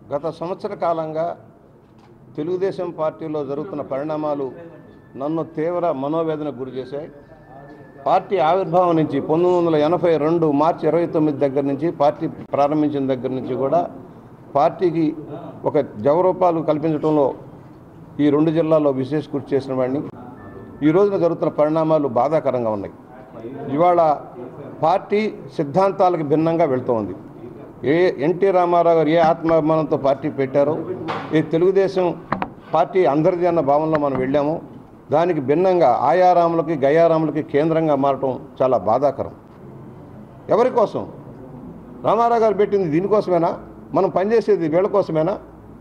గత సంవత్సర కాలంగా తెలుగుదేశం పార్టీలో జరుగుతున్న పరిణామాలు నన్ను తీవ్ర మనోవేదనకు గురి చేశాయి పార్టీ ఆవిర్భావం నుంచి పంతొమ్మిది వందల ఎనభై రెండు మార్చి ఇరవై తొమ్మిది దగ్గర నుంచి పార్టీ ప్రారంభించిన దగ్గర నుంచి కూడా పార్టీకి ఒక జవరూపాలు కల్పించడంలో ఈ రెండు జిల్లాల్లో విశేష కృషి చేసిన వాడిని ఈ రోజున జరుగుతున్న పరిణామాలు బాధాకరంగా ఉన్నాయి ఇవాళ పార్టీ సిద్ధాంతాలకు భిన్నంగా వెళ్తోంది ఏ ఎన్టీ రామారావు గారు ఏ ఆత్మాభిమానంతో పార్టీ పెట్టారో ఈ తెలుగుదేశం పార్టీ అందరిది అన్న భావనలో మనం వెళ్ళాము దానికి భిన్నంగా ఆయారాములకి గయారాములకి కేంద్రంగా మారటం చాలా బాధాకరం ఎవరి కోసం రామారావు గారు పెట్టింది దీనికోసమేనా మనం పనిచేసేది వీళ్ళ కోసమేనా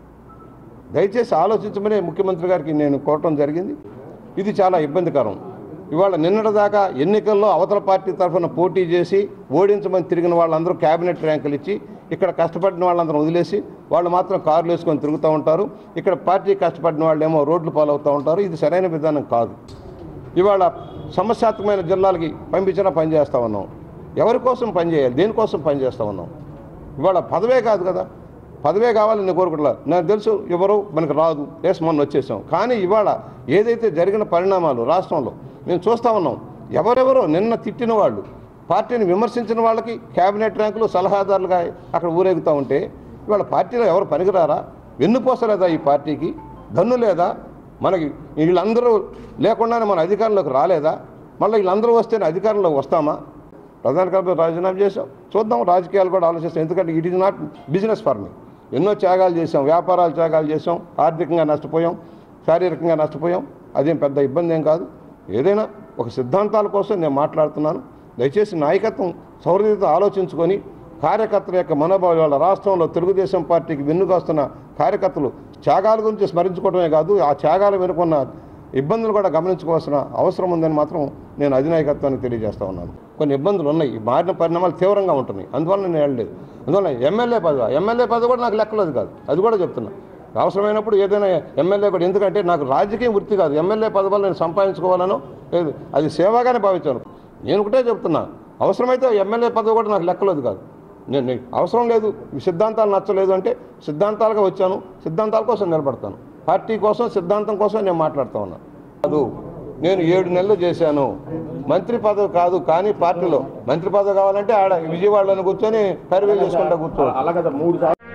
దయచేసి ఆలోచించమని ముఖ్యమంత్రి గారికి నేను కోరటం జరిగింది ఇది చాలా ఇబ్బందికరం ఇవాళ నిన్నటిదాకా ఎన్నికల్లో అవతల పార్టీ తరఫున పోటీ చేసి ఓడించమని తిరిగిన వాళ్ళందరూ క్యాబినెట్ ర్యాంకులు ఇచ్చి ఇక్కడ కష్టపడిన వాళ్ళందరూ వదిలేసి వాళ్ళు మాత్రం కార్లు వేసుకొని తిరుగుతూ ఉంటారు ఇక్కడ పార్టీ కష్టపడిన వాళ్ళేమో రోడ్లు పాలవుతూ ఉంటారు ఇది సరైన విధానం కాదు ఇవాళ సమస్యాత్మకమైన జిల్లాలకి పంపించినా పనిచేస్తూ ఉన్నాం ఎవరి కోసం పనిచేయాలి దేనికోసం పనిచేస్తూ ఉన్నాం ఇవాళ పదవే కాదు కదా పదవే కావాలని నేను కోరుకుంటా నాకు తెలుసు ఎవరు మనకు రాదు ఎస్ మొన్న వచ్చేసాం కానీ ఇవాళ ఏదైతే జరిగిన పరిణామాలు రాష్ట్రంలో మేము చూస్తూ ఉన్నాం ఎవరెవరో నిన్న తిట్టిన వాళ్ళు పార్టీని విమర్శించిన వాళ్ళకి క్యాబినెట్ ర్యాంకులు సలహాదారులుగా అక్కడ ఊరేగుతూ ఉంటే ఇవాళ పార్టీలో ఎవరు పనికిరారా వెన్నుపోసలేదా ఈ పార్టీకి దన్ను లేదా మనకి వీళ్ళందరూ లేకుండానే మన అధికారంలోకి రాలేదా మళ్ళీ వీళ్ళందరూ వస్తేనే అధికారంలోకి వస్తామా ప్రధాన కార్యదర్శి రాజీనామా చేసాం చూద్దాం రాజకీయాలు కూడా ఆలోచిస్తాం ఎందుకంటే it is not business for me ఎన్నో త్యాగాలు చేసాం వ్యాపారాలు త్యాగాలు చేసాం ఆర్థికంగా నష్టపోయాం శారీరకంగా నష్టపోయాం అదేం పెద్ద ఇబ్బంది ఏం కాదు ఏదైనా ఒక సిద్ధాంతాల కోసం నేను మాట్లాడుతున్నాను దయచేసి నాయకత్వం సౌహృదయతో ఆలోచించుకొని కార్యకర్తల యొక్క మనోభావాలు వాళ్ళ రాష్ట్రంలో తెలుగుదేశం పార్టీకి వెన్నుకొస్తున్న కార్యకర్తలు త్యాగాల గురించి స్మరించుకోవడమే కాదు ఆ త్యాగాలు వెనుకున్న ఇబ్బందులు కూడా గమనించుకోవాల్సిన అవసరం ఉందని మాత్రం నేను అధినాయకత్వానికి తెలియజేస్తా ఉన్నాను కొన్ని ఇబ్బందులు ఉన్నాయి ఈ మారిన పరిణామాలు తీవ్రంగా ఉంటున్నాయి అందువల్ల నేను వెళ్ళలేదు అందువల్ల ఎమ్మెల్యే పదవి ఎమ్మెల్యే పదవి కూడా నాకు లెక్కలేదు కాదు అది కూడా చెప్తున్నా అవసరమైనప్పుడు ఏదైనా ఎమ్మెల్యే కూడా ఎందుకంటే నాకు రాజకీయ వృత్తి కాదు ఎమ్మెల్యే పదవులు నేను సంపాదించుకోవాలనో లేదు అది సేవగానే భావించాను నేను ఒకటే చెప్తున్నా అవసరమైతే ఎమ్మెల్యే పదవి కూడా నాకు లెక్కలేదు కాదు నేను నేను అవసరం లేదు ఈ సిద్ధాంతాలు నచ్చలేదు అంటే సిద్ధాంతాలుగా వచ్చాను సిద్ధాంతాల కోసం నిలబడతాను పార్టీ కోసం సిద్ధాంతం కోసం నేను మాట్లాడుతూ ఉన్నాను కాదు నేను ఏడు నెలలు చేశాను మంత్రి పదవి కాదు కానీ పార్టీలో మంత్రి పదవి కావాలంటే ఆడ విజయవాడలో కూర్చొని పర్వేలు చేసుకుంటా కూర్చోవచ్చు అలాగే మూడు సార్లు